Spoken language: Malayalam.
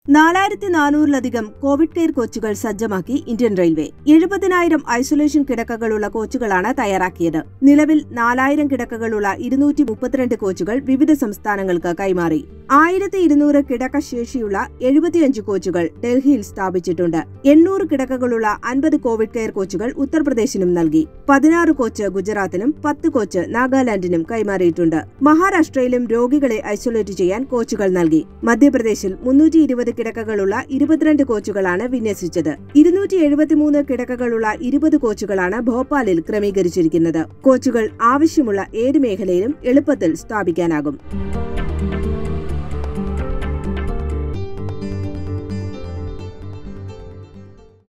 നാലായിരത്തി നാനൂറിലധികം കോവിഡ് കെയർ കോച്ചുകൾ സജ്ജമാക്കി ഇന്ത്യൻ റെയിൽവേ എഴുപതിനായിരം ഐസൊലേഷൻ കിടക്കകളുള്ള കോച്ചുകളാണ് തയ്യാറാക്കിയത് നിലവിൽ നാലായിരം കിടക്കകളുള്ള ഇരുന്നൂറ്റി മുപ്പത്തിരണ്ട് കോച്ചുകൾ വിവിധ സംസ്ഥാനങ്ങൾക്ക് കൈമാറി ആയിരത്തി ഇരുന്നൂറ് കിടക്ക ശേഷിയുള്ള എഴുപത്തിയഞ്ച് കോച്ചുകൾ ഡൽഹിയിൽ സ്ഥാപിച്ചിട്ടുണ്ട് എണ്ണൂറ് കിടക്കകളുള്ള അൻപത് കോവിഡ് കെയർ കോച്ചുകൾ ഉത്തർപ്രദേശിനും നൽകി പതിനാറ് കോച്ച് ഗുജറാത്തിനും പത്ത് കോച്ച് നാഗാലാൻഡിനും കൈമാറിയിട്ടുണ്ട് മഹാരാഷ്ട്രയിലും രോഗികളെ ഐസൊലേറ്റ് ചെയ്യാൻ കോച്ചുകൾ നൽകി മധ്യപ്രദേശിൽ മുന്നൂറ്റി ഇരുപത് കിടക്കകളുള്ള ഇരുപത്തിരണ്ട് കോച്ചുകളാണ് വിന്യസിച്ചത് ഇരുന്നൂറ്റി എഴുപത്തിമൂന്ന് കിടക്കകളുള്ള ഇരുപത് കോച്ചുകളാണ് ഭോപ്പാലിൽ ക്രമീകരിച്ചിരിക്കുന്നത് കോച്ചുകൾ ആവശ്യമുള്ള ഏത് മേഖലയിലും എളുപ്പത്തിൽ സ്ഥാപിക്കാനാകും